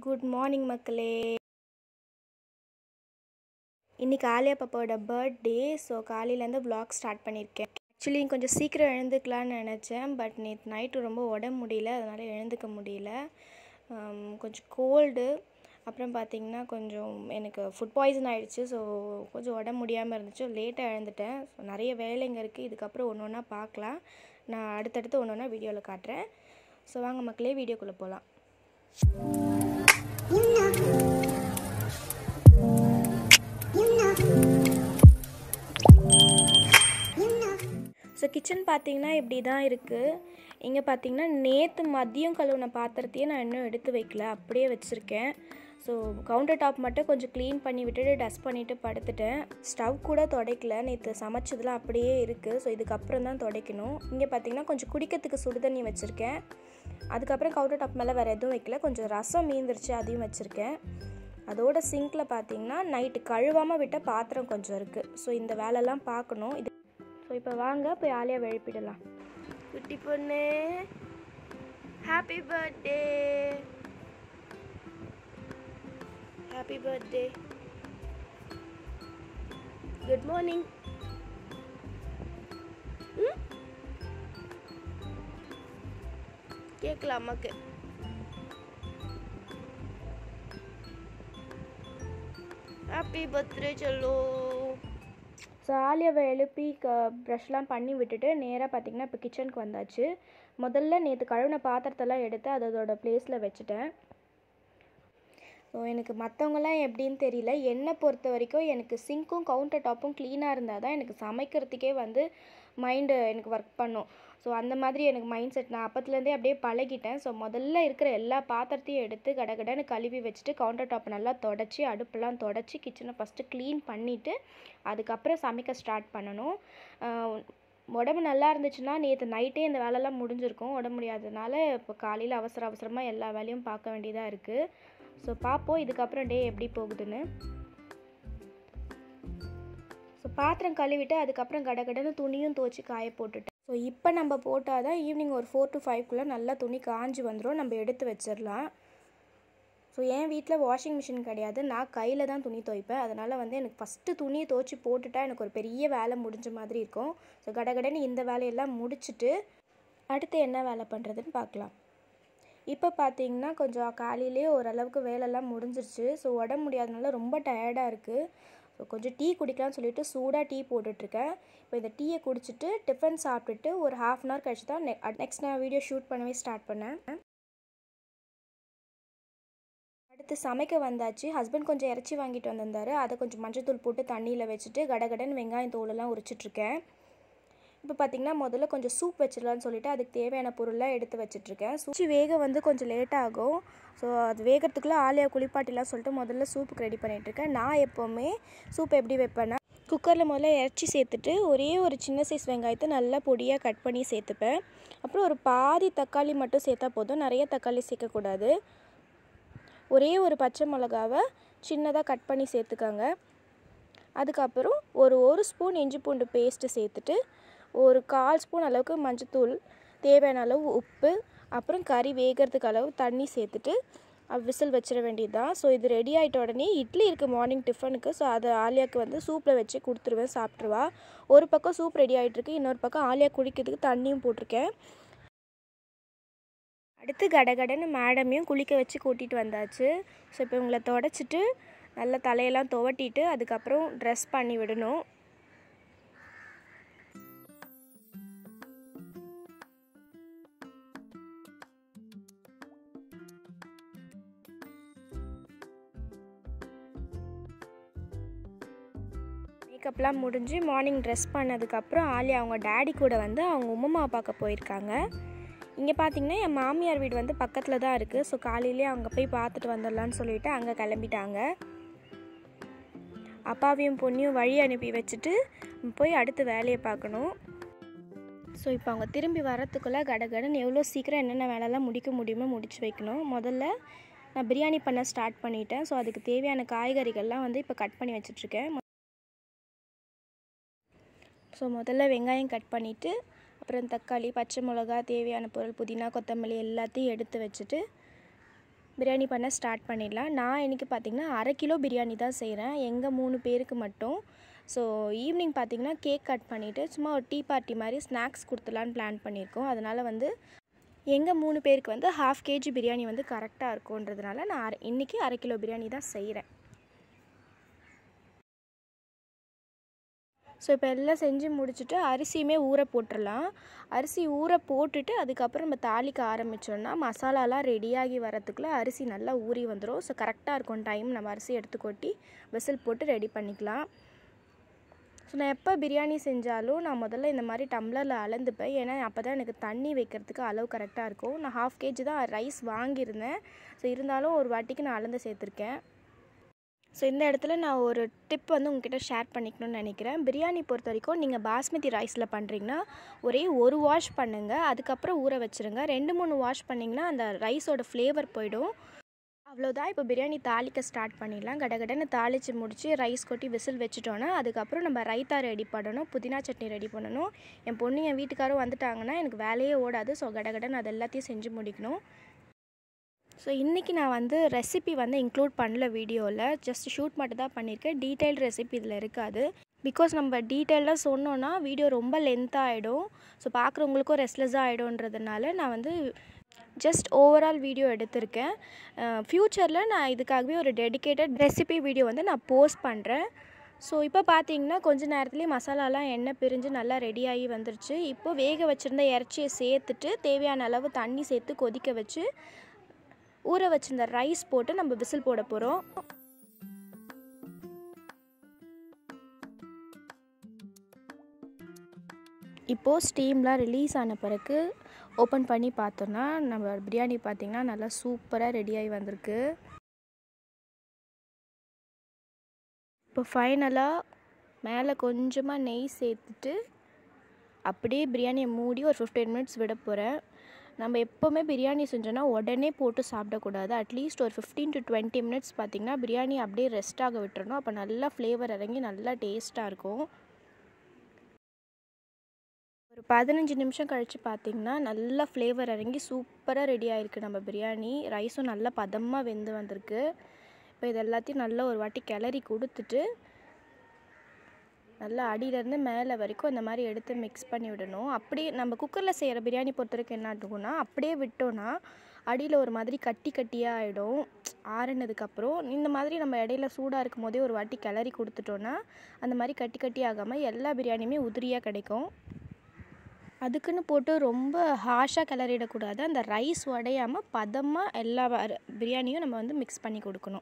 good morning மக்களே இன்னைக்கு ஆலியா பாப்பாவோட பர்த்டே ஸோ காலையிலேருந்து vlog ஸ்டார்ட் பண்ணியிருக்கேன் ஆக்சுவலி கொஞ்சம் சீக்கிரம் எழுந்துக்கலான்னு நினச்சேன் பட் நேற்று நைட்டு ரொம்ப உடம்பு முடியல அதனால் எழுந்துக்க முடியல ஆம், கொஞ்சம் கோல்டு அப்புறம் பார்த்தீங்கன்னா கொஞ்சம் எனக்கு ஃபுட் பாய்சன் ஆகிடுச்சு ஸோ கொஞ்சம் உடம்பு முடியாமல் இருந்துச்சு லேட்டாக எழுந்துட்டேன் ஸோ நிறைய வேலைங்க இருக்குது இதுக்கப்புறம் ஒன்று ஒன்றா பார்க்கலாம் நான் அடுத்தடுத்து ஒன்று ஒன்றா வீடியோவில் காட்டுறேன் ஸோ வாங்க மக்களே வீடியோக்குள்ளே போகலாம் ஸோ கிச்சன் பார்த்தீங்கன்னா இப்படி தான் இருக்குது இங்கே பார்த்தீங்கன்னா நேற்று மதியம் கழுவுன பாத்திரத்தையே நான் இன்னும் எடுத்து வைக்கல அப்படியே வச்சுருக்கேன் ஸோ கவுண்டர் டாப் மட்டும் கொஞ்சம் க்ளீன் பண்ணி விட்டுட்டு டஸ்ட் பண்ணிவிட்டு படுத்துட்டேன் ஸ்டவ் கூட துடைக்கல நேற்று சமைச்சதுலாம் அப்படியே இருக்குது ஸோ இதுக்கப்புறம் தான் துடைக்கணும் இங்கே பார்த்தீங்கன்னா கொஞ்சம் குடிக்கிறதுக்கு சுடு தண்ணி வச்சுருக்கேன் அதுக்கப்புறம் கவுண்டர் டாப் மேலே வேறு எதுவும் வைக்கல கொஞ்சம் ரசம் மீந்துருச்சு அதையும் வச்சுருக்கேன் அதோட சிங்கில் பார்த்தீங்கன்னா நைட்டு கழுவாமல் விட்ட பாத்திரம் கொஞ்சம் இருக்குது ஸோ இந்த வேலைலாம் பார்க்கணும் இது ஸோ இப்போ வாங்க போய் ஆலியா எழுப்பிடலாம் குட்டி பொண்ணு happy birthday happy birthday good morning கேட்கலாம் அம்மாக்கு ஹாப்பி பர்த்டே சொல்லு ஸோ ஆலியாவை எழுப்பி க ப்ரஷ்லாம் பண்ணி விட்டுட்டு நேராக பார்த்தீங்கன்னா இப்போ கிச்சனுக்கு வந்தாச்சு முதல்ல நேற்று கழுவின பாத்திரத்தெல்லாம் எடுத்து அது அதோட பிளேஸில் வச்சுட்டேன் ஸோ எனக்கு மற்றவங்களாம் எப்படின்னு தெரியல என்னை பொறுத்த வரைக்கும் எனக்கு சிங்க்கும் கவுண்டர் டாப்பும் க்ளீனாக இருந்தால் தான் எனக்கு சமைக்கிறதுக்கே வந்து மைண்டு எனக்கு ஒர்க் பண்ணும் ஸோ அந்த மாதிரி எனக்கு மைண்ட் செட் நான் அப்பத்துலேருந்தே அப்படியே பழகிட்டேன் ஸோ முதல்ல இருக்கிற எல்லா பாத்திரத்தையும் எடுத்து கடகடன்னு கழுவி வச்சுட்டு கவுண்டர் டாப்பை நல்லா தொடச்சி அடுப்பெல்லாம் தொடச்சி கிச்சனை ஃபஸ்ட்டு க்ளீன் பண்ணிவிட்டு அதுக்கப்புறம் சமைக்க ஸ்டார்ட் பண்ணணும் ஆஹ் உடம்பு நல்லா இருந்துச்சுன்னா நேற்று நைட்டே இந்த வேலைலாம் முடிஞ்சிருக்கும் உடம்பு முடியாததுனால இப்போ காலையில் அவசர அவசரமாக எல்லா வேலையும் பார்க்க வேண்டியதாக இருக்குது ஸோ பார்ப்போம் இதுக்கப்புறம் டே எப்படி போகுதுன்னு ஸோ பாத்திரம் கழுவிட்டு அதுக்கப்புறம் கடகடன்னு துணியும் துவச்சி காய போட்டுட்டேன் ஸோ இப்போ நம்ம போட்டால் தான் ஈவினிங் ஒரு ஃபோர் டு ஃபைவ்க்குள்ளே நல்லா துணி காஞ்சி வந்துடும் நம்ம எடுத்து வச்சிடலாம் ஸோ என் வீட்டில் வாஷிங் மிஷின் கிடையாது நான் கையில் தான் துணி துவைப்பேன் அதனால் வந்து எனக்கு ஃபஸ்ட்டு துணியை துவைச்சி போட்டுட்டா எனக்கு ஒரு பெரிய வேலை முடிஞ்ச மாதிரி இருக்கும் ஸோ கடகடன்னு இந்த வேலையெல்லாம் முடிச்சுட்டு அடுத்து என்ன வேலை பண்ணுறதுன்னு பார்க்கலாம் இப்போ பார்த்தீங்கன்னா கொஞ்சம் காலையிலேயே ஓரளவுக்கு வேலைலாம் முடிஞ்சிருச்சு ஸோ உடம்பு முடியாதனால ரொம்ப டயர்டாக இருக்குது ஸோ கொஞ்சம் டீ குடிக்கலாம்னு சொல்லிட்டு சூடாக டீ போட்டுட்ருக்கேன் இப்போ இந்த டீயை குடிச்சிட்டு டிஃபன் சாப்பிட்டுட்டு ஒரு ஹாஃப் அன் ஹவர் கழிச்சு தான் நெக்ஸ்ட் நான் வீடியோ ஷூட் பண்ணவே ஸ்டார்ட் பண்ணேன் அடுத்து சமைக்க வந்தாச்சு ஹஸ்பண்ட் கொஞ்சம் இறச்சி வாங்கிட்டு வந்திருந்தாரு அதை கொஞ்சம் மஞ்சத்தூள் போட்டு தண்ணியில் வச்சுட்டு கடகடன் வெங்காயம் தோலெல்லாம் உரிச்சிட்ருக்கேன் இப்போ பார்த்தீங்கன்னா முதல்ல கொஞ்சம் சூப் வச்சிடலான்னு சொல்லிட்டு அதுக்கு தேவையான பொருள்லாம் எடுத்து வச்சிட்ருக்கேன் சூச்சி வேக வந்து கொஞ்சம் லேட் ஆகும் ஸோ அது வேகிறதுக்குள்ளே ஆலியா குளிப்பாட்டிலாம் சொல்லிட்டு முதல்ல சூப்புக்கு ரெடி பண்ணிகிட்ருக்கேன் நான் எப்போவுமே சூப் எப்படி வைப்பேன்னா குக்கரில் முதல்ல இறச்சி சேர்த்துட்டு ஒரே ஒரு சின்ன சைஸ் வெங்காயத்தை நல்லா பொடியாக கட் பண்ணி சேர்த்துப்பேன் அப்புறம் ஒரு பாதி தக்காளி மட்டும் சேர்த்தா போதும் நிறைய தக்காளி சேர்க்கக்கூடாது ஒரே ஒரு பச்சை மிளகாவை சின்னதாக கட் பண்ணி சேர்த்துக்கோங்க அதுக்கப்புறம் ஒரு ஒரு ஸ்பூன் இஞ்சி பூண்டு பேஸ்ட்டு சேர்த்துட்டு ஒரு கால் ஸ்பூன் அளவுக்கு மஞ்சத்தூள் தேவையான அளவு உப்பு அப்புறம் கறி வேகிறதுக்கு அளவு தண்ணி சேர்த்துட்டு விசில் வச்சிட வேண்டியது தான் ஸோ இது ரெடி ஆகிட்ட உடனே இட்லி இருக்குது மார்னிங் டிஃபனுக்கு ஸோ அதை ஆலியாவுக்கு வந்து சூப்பில் வச்சு கொடுத்துருவேன் சாப்பிட்ருவா ஒரு பக்கம் சூப் ரெடி ஆகிட்டுருக்கு இன்னொரு பக்கம் ஆலியா குடிக்கிறதுக்கு தண்ணியும் போட்டிருக்கேன் அடுத்து கடகடன்னு மேடமையும் குளிக்க வச்சு கூட்டிகிட்டு வந்தாச்சு ஸோ இப்போ இவங்களை தொடச்சிட்டு நல்லா தலையெல்லாம் துவட்டிட்டு அதுக்கப்புறம் ட்ரெஸ் பண்ணி விடணும் மேக்கப்லாம் முடிஞ்சு மார்னிங் ட்ரெஸ் பண்ணதுக்கப்புறம் ஆலியா அவங்க டேடி கூட வந்து அவங்க உம்மா பார்க்க போயிருக்காங்க இங்கே பார்த்தீங்கன்னா என் மாமியார் வீடு வந்து பக்கத்தில் தான் இருக்குது ஸோ காலையிலேயே அங்கே போய் பார்த்துட்டு வந்துடலான்னு சொல்லிட்டு அங்கே கிளம்பிட்டாங்க அப்பாவையும் பொண்ணையும் வழி அனுப்பி வச்சுட்டு போய் அடுத்து வேலையை பார்க்கணும் ஸோ இப்போ அவங்க திரும்பி வரத்துக்குள்ளே கடகடன்னு எவ்வளோ சீக்கிரம் என்னென்ன வேலைலாம் முடிக்க முடியுமோ முடிச்சு வைக்கணும் முதல்ல நான் பிரியாணி பண்ண ஸ்டார்ட் பண்ணிட்டேன் ஸோ அதுக்கு தேவையான காய்கறிகள்லாம் வந்து இப்போ கட் பண்ணி வச்சிட்ருக்கேன் ஸோ முதல்ல வெங்காயம் கட் பண்ணிவிட்டு அப்புறம் தக்காளி பச்சை மிளகா தேவையான பொருள் புதினா கொத்தமல்லி எல்லாத்தையும் எடுத்து வச்சுட்டு பிரியாணி பண்ண ஸ்டார்ட் பண்ணிடலாம் நான் இன்றைக்கி பார்த்திங்கன்னா அரை கிலோ பிரியாணி தான் செய்கிறேன் எங்கள் மூணு பேருக்கு மட்டும் ஸோ ஈவினிங் பார்த்திங்கன்னா கேக் கட் பண்ணிவிட்டு சும்மா ஒரு டீ பார்ட்டி மாதிரி ஸ்நாக்ஸ் கொடுத்துலான்னு பிளான் பண்ணியிருக்கோம் அதனால் வந்து எங்கள் மூணு பேருக்கு வந்து ஹாஃப் கேஜி பிரியாணி வந்து கரெக்டாக இருக்குன்றதுனால நான் அரை இன்றைக்கி அரை கிலோ பிரியாணி தான் செய்கிறேன் ஸோ இப்போ எல்லாம் செஞ்சு முடிச்சுட்டு அரிசியுமே ஊற போட்டுடலாம் அரிசி ஊற போட்டுட்டு அதுக்கப்புறம் நம்ம தாளிக்க ஆரம்பித்தோன்னா மசாலாலாம் ரெடியாகி வரத்துக்குள்ளே அரிசி நல்லா ஊறி வந்துடும் ஸோ கரெக்டாக இருக்கும் டைம் நம்ம அரிசி எடுத்து கொட்டி விசில் போட்டு ரெடி பண்ணிக்கலாம் ஸோ நான் எப்போ பிரியாணி செஞ்சாலும் நான் முதல்ல இந்த மாதிரி டம்ளரில் அளந்துப்பேன் ஏன்னா அப்போ தான் எனக்கு தண்ணி வைக்கிறதுக்கு அளவு கரெக்டாக இருக்கும் நான் ஹாஃப் கேஜி தான் ரைஸ் வாங்கியிருந்தேன் ஸோ இருந்தாலும் ஒரு வாட்டிக்கு நான் அளந்து சேர்த்துருக்கேன் ஸோ இந்த இடத்துல நான் ஒரு டிப் வந்து உங்ககிட்ட ஷேர் பண்ணிக்கணும்னு நினைக்கிறேன் பிரியாணி பொறுத்த வரைக்கும் நீங்கள் பாஸ்மதி ரைஸில் பண்ணுறீங்கன்னா ஒரே ஒரு வாஷ் பண்ணுங்கள் அதுக்கப்புறம் ஊற வச்சுருங்க ரெண்டு மூணு வாஷ் பண்ணிங்கன்னா அந்த ரைஸோட ஃப்ளேவர் போயிடும் அவ்வளோதான் இப்போ பிரியாணி தாளிக்க ஸ்டார்ட் பண்ணிடலாம் கடகடன்னு தாளித்து முடித்து ரைஸ் கொட்டி விசில் வச்சுட்டோன்னா அதுக்கப்புறம் நம்ம ரைத்தா ரெடி பண்ணணும் புதினா சட்னி ரெடி பண்ணணும் என் பொண்ணு என் வீட்டுக்காரும் வந்துட்டாங்கன்னா எனக்கு வேலையே ஓடாது ஸோ கடகடன்னு அது எல்லாத்தையும் செஞ்சு முடிக்கணும் ஸோ இன்றைக்கி நான் வந்து ரெசிபி வந்து இன்க்ளூட் பண்ணல வீடியோவில் ஜஸ்ட் ஷூட் மட்டும் தான் பண்ணியிருக்கேன் டீட்டெயில் ரெசிபி இதில் இருக்காது பிகாஸ் நம்ம டீட்டெயிலாக சொன்னோன்னா வீடியோ ரொம்ப லென்த்தாக ஆகிடும் ஸோ பார்க்குறவங்களுக்கும் ரெஸ்ட்லெஸ்ஸாக ஆகிடும்ன்றதுனால நான் வந்து ஜஸ்ட் ஓவரால் வீடியோ எடுத்திருக்கேன் ஃப்யூச்சரில் நான் இதுக்காகவே ஒரு டெடிக்கேட்டட் ரெசிபி வீடியோ வந்து நான் போஸ்ட் பண்ணுறேன் ஸோ இப்போ பார்த்தீங்கன்னா கொஞ்ச நேரத்துலேயே மசாலாலாம் எண்ணெய் பிரிஞ்சு நல்லா ரெடியாகி வந்துருச்சு இப்போ வேக வச்சுருந்த இறச்சியை சேர்த்துட்டு தேவையான அளவு தண்ணி சேர்த்து கொதிக்க வச்சு ஊற வச்சிருந்த ரைஸ் போட்டு நம்ம விசில் போட போகிறோம் இப்போது ஸ்டீம்லாம் ரிலீஸ் ஆன பிறகு ஓப்பன் பண்ணி பார்த்தோன்னா நம்ம பிரியாணி பார்த்திங்கன்னா நல்லா சூப்பராக ரெடியாகி வந்திருக்கு இப்போ ஃபைனலாக மேலே கொஞ்சமாக நெய் சேர்த்துட்டு அப்படியே பிரியாணியை மூடி ஒரு ஃபிஃப்டீன் மினிட்ஸ் விட போகிறேன் நம்ம எப்போவுமே பிரியாணி செஞ்சோன்னா உடனே போட்டு சாப்பிடக்கூடாது அட்லீஸ்ட் ஒரு ஃபிஃப்டீன் டு டுவெண்ட்டி மினிட்ஸ் பார்த்திங்கன்னா பிரியாணி அப்படியே ரெஸ்ட் ஆக விட்டுறணும் அப்போ நல்லா ஃப்ளேவர் இறங்கி நல்லா டேஸ்ட்டாக இருக்கும் ஒரு பதினஞ்சு நிமிஷம் கழித்து பார்த்திங்கன்னா நல்லா ஃப்ளேவர் இறங்கி சூப்பராக ரெடி ஆகிருக்கு நம்ம பிரியாணி ரைஸும் நல்லா பதமாக வெந்து வந்திருக்கு இப்போ இது எல்லாத்தையும் நல்லா ஒரு வாட்டி கிளறி கொடுத்துட்டு நல்லா அடியிலேருந்து மேலே வரைக்கும் அந்த மாதிரி எடுத்து மிக்ஸ் பண்ணி விடணும் அப்படியே நம்ம குக்கரில் செய்கிற பிரியாணி பொறுத்த வரைக்கும் என்ன ஆகும்னா அப்படியே விட்டோன்னா அடியில் ஒரு மாதிரி கட்டி கட்டியாக ஆகிடும் ஆறுனதுக்கப்புறம் இந்த மாதிரி நம்ம இடையில சூடாக இருக்கும் போதே ஒரு வாட்டி கிளறி கொடுத்துட்டோன்னா அந்த மாதிரி கட்டி கட்டி ஆகாமல் எல்லா பிரியாணியுமே உதிரியாக கிடைக்கும் அதுக்குன்னு போட்டு ரொம்ப ஹாஷாக கிளறிடக்கூடாது அந்த ரைஸ் உடையாமல் பதமாக எல்லா பிரியாணியும் நம்ம வந்து மிக்ஸ் பண்ணி கொடுக்கணும்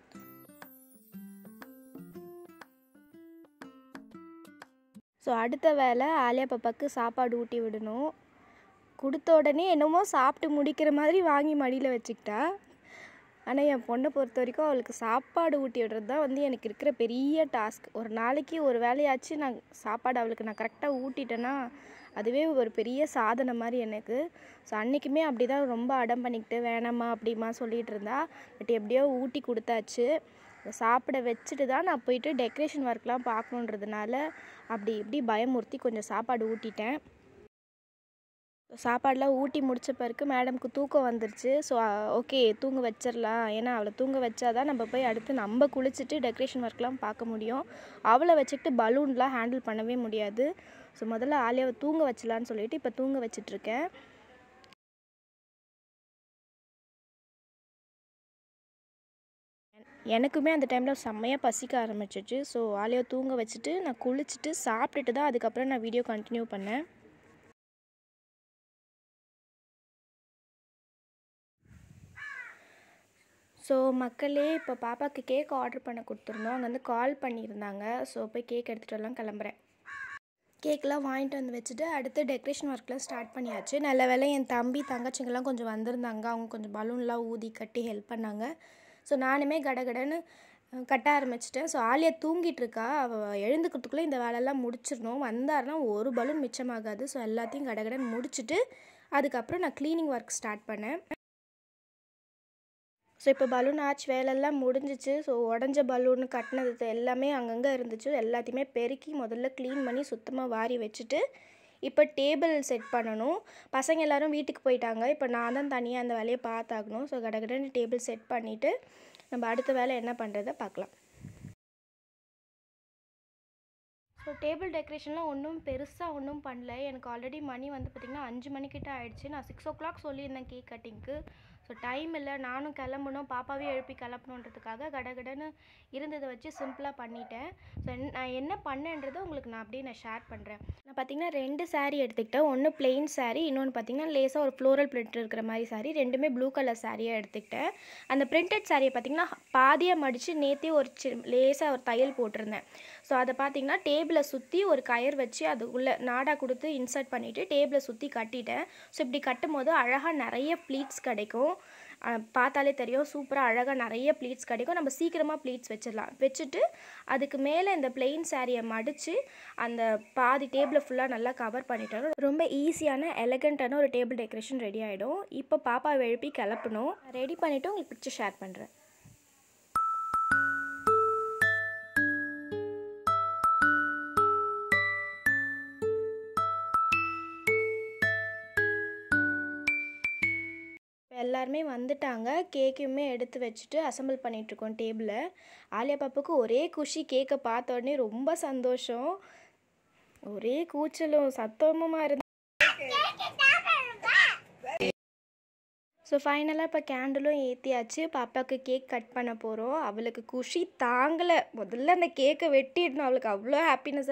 ஸோ அடுத்த வேலை ஆலியா பாப்பாவுக்கு சாப்பாடு ஊட்டி விடணும் கொடுத்த உடனே என்னமோ சாப்பிட்டு முடிக்கிற மாதிரி வாங்கி மடியில் வச்சுக்கிட்டா ஆனால் என் பொண்ணை பொறுத்த வரைக்கும் அவளுக்கு சாப்பாடு ஊட்டி விடுறது தான் வந்து எனக்கு இருக்கிற பெரிய டாஸ்க் ஒரு நாளைக்கு ஒரு வேலையாச்சு நான் சாப்பாடு அவளுக்கு நான் கரெக்டாக ஊட்டிட்டேன்னா அதுவே ஒரு பெரிய சாதனை மாதிரி எனக்கு ஸோ அன்றைக்குமே அப்படி தான் ரொம்ப அடம் பண்ணிக்கிட்டு வேணாம்மா அப்படிமா சொல்லிகிட்டு இருந்தா பட் எப்படியோ ஊட்டி கொடுத்தாச்சு சாப்பிட வச்சுட்டு தான் நான் போயிட்டு டெக்கரேஷன் ஒர்க்லாம் பார்க்கணுன்றதுனால அப்படி இப்படி பயமுறுத்தி கொஞ்சம் சாப்பாடு ஊட்டிட்டேன் சாப்பாடெலாம் ஊட்டி முடித்த பிறகு மேடம்க்கு தூக்கம் வந்துருச்சு ஸோ ஓகே தூங்க வச்சிடலாம் ஏன்னா அவளை தூங்க வச்சா தான் நம்ம போய் அடுத்து நம்ம குளிச்சுட்டு டெக்கரேஷன் ஒர்க்லாம் பார்க்க முடியும் அவளை வச்சுக்கிட்டு பலூன்லாம் ஹேண்டில் பண்ணவே முடியாது ஸோ முதல்ல ஆலியாவை தூங்க வச்சலான்னு சொல்லிட்டு இப்போ தூங்க வச்சிட்ருக்கேன் எனக்குமே அந்த டைமில் செம்மையாக பசிக்க ஆரம்பிச்சிச்சு ஸோ ஆலியாவை தூங்க வச்சுட்டு நான் குளிச்சுட்டு சாப்பிட்டுட்டு தான் அதுக்கப்புறம் நான் வீடியோ கண்டினியூ பண்ணேன் ஸோ மக்களே இப்போ பாப்பாவுக்கு கேக் ஆர்டர் பண்ண கொடுத்துருந்தோம் அங்கே வந்து கால் பண்ணியிருந்தாங்க ஸோ போய் கேக் எடுத்துகிட்டு வரலாம் கிளம்புறேன் கேக்கெலாம் வாங்கிட்டு வந்து வச்சுட்டு அடுத்து டெக்கரேஷன் ஒர்க்லாம் ஸ்டார்ட் பண்ணியாச்சு நல்ல வேலை என் தம்பி தங்கச்சிங்கெல்லாம் கொஞ்சம் வந்திருந்தாங்க அவங்க கொஞ்சம் பலூன்லாம் ஊதி கட்டி ஹெல்ப் பண்ணாங்க ஸோ நானுமே கடகடன்னு கட்ட ஆரம்பிச்சிட்டேன் ஸோ ஆலியா தூங்கிட்டு இருக்கா அவள் எழுந்துக்கிறதுக்குள்ளே இந்த வேலையெல்லாம் முடிச்சிடணும் வந்தாருன்னா ஒரு பலூன் மிச்சமாகாது ஸோ எல்லாத்தையும் கடகடன்னு முடிச்சுட்டு அதுக்கப்புறம் நான் க்ளீனிங் ஒர்க் ஸ்டார்ட் பண்ணேன் ஸோ இப்போ பலூன் ஆர்ச் வேலையெல்லாம் முடிஞ்சிச்சு ஸோ உடஞ்ச பலூன் கட்டினது எல்லாமே அங்கங்கே இருந்துச்சு எல்லாத்தையுமே பெருக்கி முதல்ல க்ளீன் பண்ணி சுத்தமாக வாரி வச்சுட்டு இப்போ டேபிள் செட் பண்ணணும் பசங்க எல்லாரும் வீட்டுக்கு போயிட்டாங்க இப்போ நான் தான் தனியாக அந்த வேலையை பார்த்தாகணும் ஸோ கடகடன்னு டேபிள் செட் பண்ணிவிட்டு நம்ம அடுத்த வேலை என்ன பண்ணுறதை பார்க்கலாம் ஸோ டேபிள் டெக்கரேஷன்லாம் ஒன்றும் பெருசாக ஒன்றும் பண்ணல எனக்கு ஆல்ரெடி மணி வந்து பார்த்திங்கன்னா அஞ்சு மணிக்கிட்ட ஆயிடுச்சு நான் சிக்ஸ் ஓ கிளாக் சொல்லியிருந்தேன் கேக் கட்டிங்க்கு ஸோ டைம் இல்லை நானும் கிளம்பணும் பாப்பாவே எழுப்பி கிளப்பணுன்றதுக்காக கடகடன்னு இருந்ததை வச்சு சிம்பிளாக பண்ணிட்டேன் ஸோ நான் என்ன பண்ணேன்றதை உங்களுக்கு நான் அப்படியே நான் ஷேர் பண்ணுறேன் நான் பார்த்தீங்கன்னா ரெண்டு saree எடுத்துக்கிட்டேன் ஒன்று plain saree இன்னொன்று பார்த்தீங்கன்னா லேசாக ஒரு ஃப்ளோரல் பிரிண்ட் இருக்கிற மாதிரி saree ரெண்டுமே ப்ளூ கலர் சாரியாக எடுத்துக்கிட்டேன் அந்த பிரிண்டட் சாரியை பார்த்தீங்கன்னா பாதியாக மடித்து நேற்றே ஒரு சி லேசாக ஒரு தையல் போட்டிருந்தேன் ஸோ அதை பார்த்தீங்கன்னா டேபிளை சுற்றி ஒரு கயர் வச்சு அது உள்ள நாடா கொடுத்து இன்சர்ட் பண்ணிவிட்டு டேபிளை சுற்றி கட்டிட்டேன் ஸோ இப்படி கட்டும் போது அழகாக நிறைய ப்ளீட்ஸ் கிடைக்கும் அஹ் பார்த்தாலே தெரியும் சூப்பராக அழகாக நிறைய ப்ளீட்ஸ் கிடைக்கும் நம்ம சீக்கிரமாக ப்ளீட்ஸ் வச்சிடலாம் வச்சுட்டு அதுக்கு மேலே இந்த பிளெயின் சாரியை மடித்து அந்த பாதி டேபிளை ஃபுல்லாக நல்லா கவர் பண்ணிட்டோம் ரொம்ப ஈஸியான எலகண்ட்டான ஒரு டேபிள் டெக்கரேஷன் ரெடி ஆகிடும் இப்போ பாப்பாவை எழுப்பி கிளப்பணும் ரெடி பண்ணிவிட்டு உங்களுக்கு பிக்சர் ஷேர் பண்ணுறேன் இப்போ எல்லாருமே வந்துட்டாங்க கேக்கையுமே எடுத்து வச்சுட்டு அசெம்பிள் பண்ணிகிட்ருக்கோம் டேபிளை ஆலியா பாப்புக்கு ஒரே குஷி கேக்கை பார்த்த உடனே ரொம்ப சந்தோஷம் ஒரே கூச்சலும் சத்தமுமா இருந்து ஸோ ஃபைனலாக இப்போ கேண்டிலும் ஏற்றியாச்சு பாப்பாவுக்கு கேக் கட் பண்ண போகிறோம் அவளுக்கு குஷி தாங்கலை முதல்ல அந்த கேக்கை வெட்டிடணும் அவளுக்கு அவ்வளோ ஹாப்பினஸ்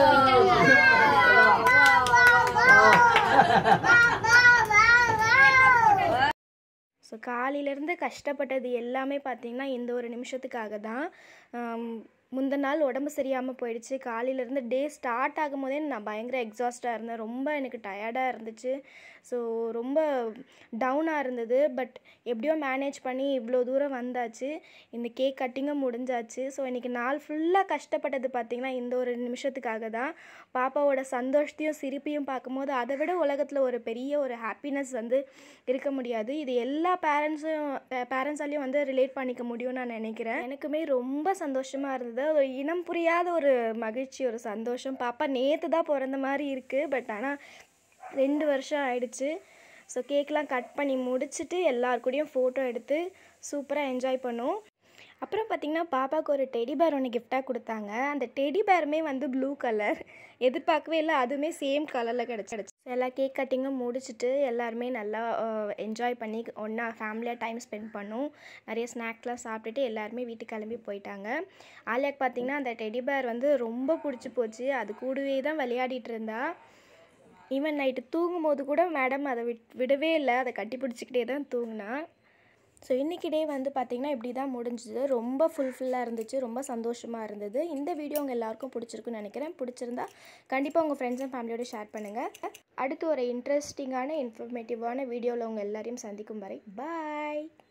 ஸோ காலையிலேருந்து கஷ்டப்பட்டது எல்லாமே பார்த்திங்கன்னா இந்த ஒரு நிமிஷத்துக்காக தான் ஆம், முந்தின நாள் உடம்பு சரியாமல் போயிடுச்சு காலையிலேருந்து டே ஸ்டார்ட் ஆகும் போதே நான் பயங்கர எக்ஸாஸ்டாக இருந்தேன் ரொம்ப எனக்கு டயர்டாக இருந்துச்சு ஸோ ரொம்ப டவுனாக இருந்தது பட் எப்படியோ மேனேஜ் பண்ணி இவ்வளோ தூரம் வந்தாச்சு இந்த கேக் கட்டிங்கும் முடிஞ்சாச்சு ஸோ இன்றைக்கி நாள் ஃபுல்லாக கஷ்டப்பட்டது பார்த்திங்கன்னா இந்த ஒரு நிமிஷத்துக்காக தான் பாப்பாவோட சந்தோஷத்தையும் சிரிப்பையும் பார்க்கும்போது அதை விட உலகத்தில் ஒரு பெரிய ஒரு ஹாப்பினஸ் வந்து இருக்க முடியாது இது எல்லா பேரண்ட்ஸும் பேரண்ட்ஸாலையும் வந்து ரிலேட் பண்ணிக்க முடியும்னு நான் நினைக்கிறேன் எனக்குமே ரொம்ப சந்தோஷமாக இருந்தது ஒரு இனம் புரியாத ஒரு மகிழ்ச்சி ஒரு சந்தோஷம் பாப்பா நேற்று தான் பிறந்த மாதிரி இருக்குது பட் ஆனால் ரெண்டு வருஷம் ஆயிடுச்சு ஸோ கேக்லாம் கட் பண்ணி முடிச்சுட்டு எல்லார் கூடயும் ஃபோட்டோ எடுத்து சூப்பராக என்ஜாய் பண்ணோம் அப்புறம் பார்த்திங்கன்னா பாப்பாவுக்கு ஒரு டெடி பேர் ஒன்று கிஃப்டாக கொடுத்தாங்க அந்த டெடி பேருமே வந்து ப்ளூ கலர் எதிர்பார்க்கவே இல்லை அதுவுமே சேம் கலரில் கிடச்சிடுச்சு எல்லா கேக் கட்டிங்கும் முடிச்சுட்டு எல்லாருமே நல்லா என்ஜாய் பண்ணி ஒன்றா ஃபேமிலியாக டைம் ஸ்பெண்ட் பண்ணோம் நிறைய ஸ்நாக்ஸ்லாம் சாப்பிட்டுட்டு எல்லாருமே வீட்டுக்கு கிளம்பி போயிட்டாங்க ஆலியாக்கு பார்த்திங்கன்னா அந்த டெடி பேர் வந்து ரொம்ப பிடிச்சி போச்சு அது கூடவே தான் விளையாடிட்டு இருந்தா ஈவன் நைட்டு தூங்கும் போது கூட மேடம் அதை விட் விடவே இல்லை அதை கட்டி பிடிச்சிக்கிட்டே தான் தூங்கினா ஸோ இன்றைக்கி டே வந்து பார்த்திங்கன்னா இப்படி தான் முடிஞ்சுது ரொம்ப ஃபுல்ஃபில்லாக இருந்துச்சு ரொம்ப சந்தோஷமாக இருந்தது இந்த வீடியோ உங்கள் எல்லாருக்கும் பிடிச்சிருக்குன்னு நினைக்கிறேன் பிடிச்சிருந்தா கண்டிப்பாக உங்கள் ஃப்ரெண்ட்ஸ் அண்ட் ஃபேமிலியோட ஷேர் பண்ணுங்கள் அடுத்து ஒரு இன்ட்ரெஸ்டிங்கான இன்ஃபர்மேட்டிவான வீடியோவில் உங்கள் எல்லாரையும் சந்திக்கும் வரை பாய்